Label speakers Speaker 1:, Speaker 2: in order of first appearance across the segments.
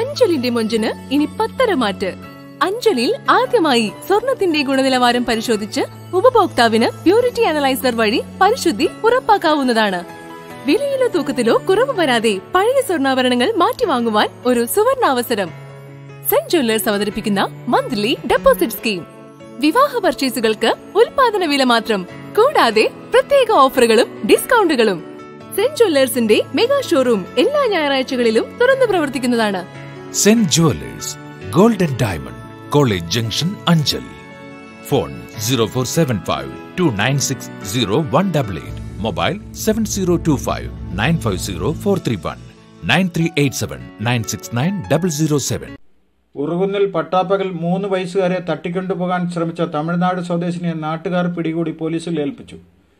Speaker 1: അഞ്ചലിന്റെ മൊഞ്ചന് ഇനി പത്തര മാറ്റ് അഞ്ചലിൽ ആദ്യമായി സ്വർണത്തിന്റെ ഗുണനിലവാരം പരിശോധിച്ച് ഉപഭോക്താവിന് പ്യൂരിറ്റി അനലൈസർ വഴി പരിശുദ്ധി ഉറപ്പാക്കാവുന്നതാണ് വിലയിലോ തൂക്കത്തിലോ കുറവ് വരാതെ പഴയ സ്വർണ്ണാഭരണങ്ങൾ മാറ്റിവാങ്ങുവാൻ ഒരു സുവർണാവസരം സെന്റ് ജ്വല്ലേഴ്സ് അവതരിപ്പിക്കുന്ന മന്ത്ലി ഡെപ്പോസിറ്റ് സ്കീം വിവാഹ പർച്ചേസുകൾക്ക് ഉൽപാദന വില മാത്രം കൂടാതെ പ്രത്യേക ഓഫറുകളും ഡിസ്കൗണ്ടുകളും സെന്റ് ജ്വല്ലേഴ്സിന്റെ മെഗാ ഷോറൂം എല്ലാ ഞായറാഴ്ചകളിലും തുറന്നു പ്രവർത്തിക്കുന്നതാണ്
Speaker 2: Saint Jewellers golden diamond college junction Anchal phone zero four seven five two nine six zero one double eight mobile seven zero two five nine five zero four three one nine three eight seven nine six nine double zero seven
Speaker 3: ഉറുകുന്നിൽ പട്ടാപ്പകൽ മൂന്ന് വയസ്സുകാരെ തട്ടിക്കൊണ്ടുപോകാൻ ശ്രമിച്ച തമിഴ്നാട് സ്വദേശിനിയെ നാട്ടുകാർ പിടികൂടി പോലീസിൽ ഏൽപ്പിച്ചു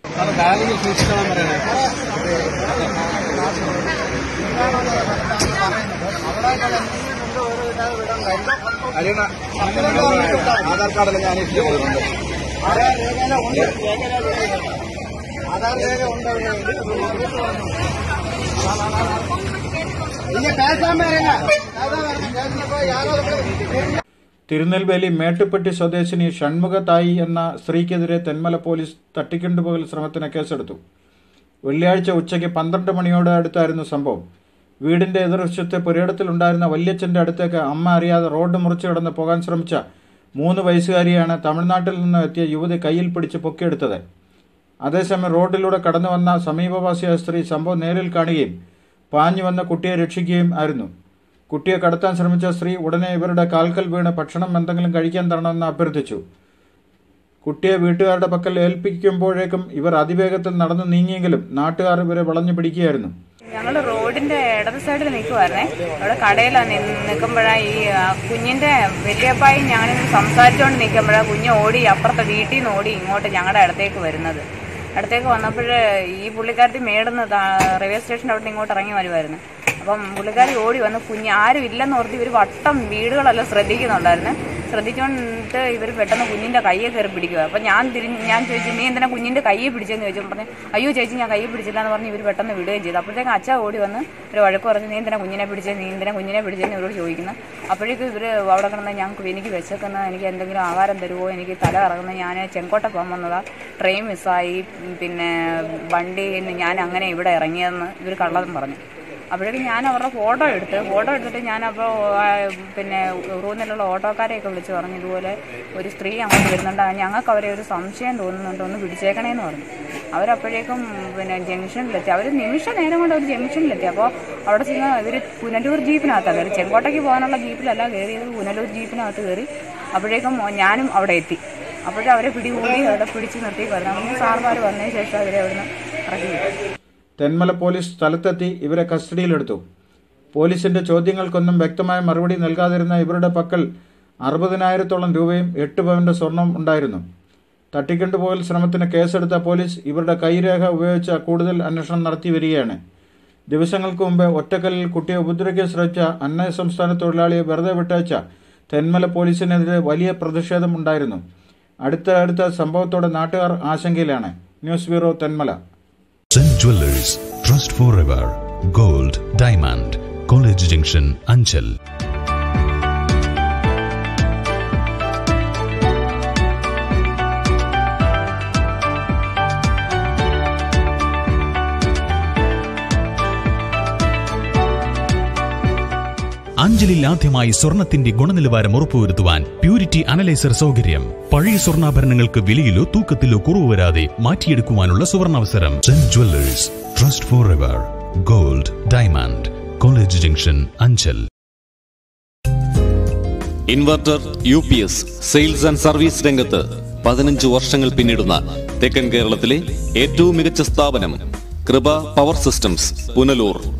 Speaker 4: ആധാർ കാർഡെല്ലാം ഞാൻ അന്വേഷിച്ചു കൊടുക്കുന്നുണ്ട് ആധാർ രേഖ
Speaker 3: തിരുനെൽവേലി മേട്ടുപ്പെട്ടി സ്വദേശിനി ഷൺമുഖതായി എന്ന സ്ത്രീക്കെതിരെ തെന്മല പോലീസ് തട്ടിക്കൊണ്ടുപോകൽ ശ്രമത്തിന് കേസെടുത്തു വെള്ളിയാഴ്ച ഉച്ചയ്ക്ക് പന്ത്രണ്ട് മണിയോട് അടുത്തായിരുന്നു സംഭവം വീടിന്റെ എതിർവശത്തെ പുരയിടത്തിലുണ്ടായിരുന്ന വല്യച്ഛന്റെ അടുത്തേക്ക് അമ്മ അറിയാതെ റോഡ് മുറിച്ച് കടന്ന് പോകാൻ ശ്രമിച്ച മൂന്ന് വയസ്സുകാരിയാണ് തമിഴ്നാട്ടിൽ നിന്ന് എത്തിയ യുവതി കയ്യിൽ പിടിച്ച് പൊക്കിയെടുത്തത് അതേസമയം റോഡിലൂടെ കടന്നു വന്ന സമീപവാസിയായ സ്ത്രീ സംഭവം നേരിൽ കാണുകയും പാഞ്ഞു വന്ന കുട്ടിയെ രക്ഷിക്കുകയും ആയിരുന്നു കുട്ടിയെ കടത്താൻ ശ്രമിച്ച സ്ത്രീ ഉടനെ ഇവരുടെ കാൽക്കൽ വീണ് ഭക്ഷണം എന്തെങ്കിലും കഴിക്കാൻ തരണമെന്ന് അഭ്യർത്ഥിച്ചു കുട്ടിയെ വീട്ടുകാരുടെ പക്കൽ ഏൽപ്പിക്കുമ്പോഴേക്കും ഇവർ അതിവേഗത്തിൽ നടന്നു നീങ്ങിയെങ്കിലും നാട്ടുകാർ ഇവരെ വളഞ്ഞു പിടിക്കുകയായിരുന്നു
Speaker 5: ഞങ്ങൾ റോഡിന്റെ ഇടത് സൈഡിൽ നിൽക്കുമായിരുന്നേ അവിടെ കടയിലാണ് നിൽക്കുമ്പോഴാ ഈ ആ, കുഞ്ഞിന്റെ വലിയപ്പായും ഞാനിങ്ങനെ സംസാരിച്ചുകൊണ്ട് നിൽക്കുമ്പോഴാ കുഞ്ഞ് ഓടി അപ്പുറത്തെ വീട്ടിൽ നിന്ന് ഓടി ഇങ്ങോട്ട് ഞങ്ങളുടെ അടുത്തേക്ക് വരുന്നത് അടുത്തേക്ക് വന്നപ്പോൾ ഈ പുള്ളിക്കാരത്തി മേടുന്ന റെയിൽവേ സ്റ്റേഷൻ്റെ അവിടെ ഇങ്ങോട്ട് ഇറങ്ങി വരുമായിരുന്നു അപ്പം പുള്ളിക്കാരി ഓടി വന്ന് കുഞ്ഞ് ആരും ഇല്ലെന്ന് ഓർത്ത് ഇവർ വട്ടം വീടുകളെല്ലാം ശ്രദ്ധിക്കുന്നുണ്ടായിരുന്നു ശ്രദ്ധിച്ചുകൊണ്ട് ഇവർ പെട്ടെന്ന് കുഞ്ഞിന്റെ കയ്യെ കയറി പിടിക്കുക അപ്പം ഞാൻ തിരിഞ്ഞ് ഞാൻ ചോദിച്ചു നീ എന്തിനാ കുഞ്ഞിന്റെ കയ്യെ പിടിച്ചെന്ന് ചോദിച്ചു പറഞ്ഞു അയ്യോ ചേച്ചി ഞാൻ കയ്യെ പിടിച്ചില്ല എന്ന് പറഞ്ഞ് ഇവർ പെട്ടെന്ന് വിടുകയും ചെയ്തു അപ്പോഴത്തേക്ക് അച്ഛ ഓടി വന്ന് ഒരു വഴക്ക് പറഞ്ഞു നീ എന്തിനാ കുഞ്ഞിനെ പിടിച്ചത് നീ എന്തിനാ കുഞ്ഞിനെ പിടിച്ചതെന്ന് ഇവരോട് ചോദിക്കുന്നു അപ്പോഴേക്കും ഇവർ അവിടെ കിടന്ന് ഞങ്ങൾക്ക് എനിക്ക് വിശക്കുന്ന എനിക്ക് എന്തെങ്കിലും ആഹാരം തരുമോ എനിക്ക് തല കറങ്ങുന്ന ഞാൻ ചെങ്കോട്ട പോകാൻ വന്നതാ ട്രെയിൻ മിസ്സായി പിന്നെ വണ്ടി ഞാൻ അങ്ങനെ ഇവിടെ ഇറങ്ങിയതെന്ന് ഇവർ കള്ളതും പറഞ്ഞു അപ്പോഴേക്കും ഞാൻ അവരുടെ ഫോട്ടോ എടുത്ത് ഫോട്ടോ എടുത്തിട്ട് ഞാനപ്പോൾ പിന്നെ റൂമിലുള്ള ഓട്ടോക്കാരെയൊക്കെ വിളിച്ച് പറഞ്ഞു ഇതുപോലെ ഒരു സ്ത്രീ അങ്ങോട്ട് വരുന്നുണ്ട് ഞങ്ങൾക്ക് അവരെ ഒരു സംശയം തോന്നുന്നുണ്ട് ഒന്ന് പിടിച്ചേക്കണേന്ന് പറഞ്ഞു അവരപ്പോഴേക്കും പിന്നെ ജംഗ്ഷനിലെത്തി അവർ നിമിഷ നേരം കൊണ്ട് അവർ ജംഗ്ഷനിലെത്തി അപ്പോൾ അവിടെ ചെന്ന് ഇവർ പുനലൂർ ജീപ്പിനകത്താണ് കയറി ചെങ്കോട്ടയ്ക്ക് പോകാനുള്ള ജീപ്പിലല്ല കയറിയത് പുനലൂർ ജീപ്പിനകത്ത് കയറി അപ്പോഴേക്കും ഞാനും അവിടെ എത്തി അപ്പോഴും അവരെ പിടികൂടി അവിടെ പിടിച്ച് നിർത്തി പറഞ്ഞു അങ്ങനെ സാർമാർ വന്നതിന് ശേഷം അവരെ അവിടുന്ന് ഇറക്കി വിട്ടു
Speaker 3: തെന്മല പോലീസ് സ്ഥലത്തെത്തി ഇവരെ കസ്റ്റഡിയിലെടുത്തു പോലീസിന്റെ ചോദ്യങ്ങൾക്കൊന്നും വ്യക്തമായ മറുപടി നൽകാതിരുന്ന ഇവരുടെ പക്കൽ അറുപതിനായിരത്തോളം രൂപയും എട്ട് പവന്റെ സ്വർണം ഉണ്ടായിരുന്നു തട്ടിക്കൊണ്ടുപോകൽ ശ്രമത്തിന് കേസെടുത്ത പോലീസ് ഇവരുടെ കൈരേഖ ഉപയോഗിച്ച് കൂടുതൽ അന്വേഷണം നടത്തി വരികയാണ് ദിവസങ്ങൾക്ക് മുമ്പ് ഒറ്റക്കല്ലിൽ കുട്ടിയെ ഉപദ്രവിക്കാൻ ശ്രമിച്ച അന്യ സംസ്ഥാന തൊഴിലാളിയെ വെറുതെ വിട്ടയച്ച തെന്മല പോലീസിനെതിരെ വലിയ പ്രതിഷേധം ഉണ്ടായിരുന്നു അടുത്ത അടുത്ത സംഭവത്തോടെ നാട്ടുകാർ ആശങ്കയിലാണ് news bureau Thenmala
Speaker 6: Saint Jewellers trust forever gold diamond college junction Anchal അഞ്ചലിൽ ആദ്യമായി സ്വർണത്തിന്റെ ഗുണനിലവാരം ഉറപ്പുവരുത്തുവാൻ പ്യൂരിറ്റി അനലൈസർ സൗകര്യം പഴയ സ്വർണ്ണാഭരണങ്ങൾക്ക് വിലയിലോ തൂക്കത്തിലോ കുറവ് വരാതെ മാറ്റിയെടുക്കുവാനുള്ള സുവർണാവസരം Saint Jewellers trust forever gold diamond college junction Anchal
Speaker 7: inverter U P S sales and service രംഗത്ത് പതിനഞ്ച് വർഷങ്ങൾ പിന്നിടുന്ന തെക്കൻ കേരളത്തിലെ ഏറ്റവും മികച്ച സ്ഥാപനം കൃപ പവർ സിസ്റ്റംസ് പുനലൂർ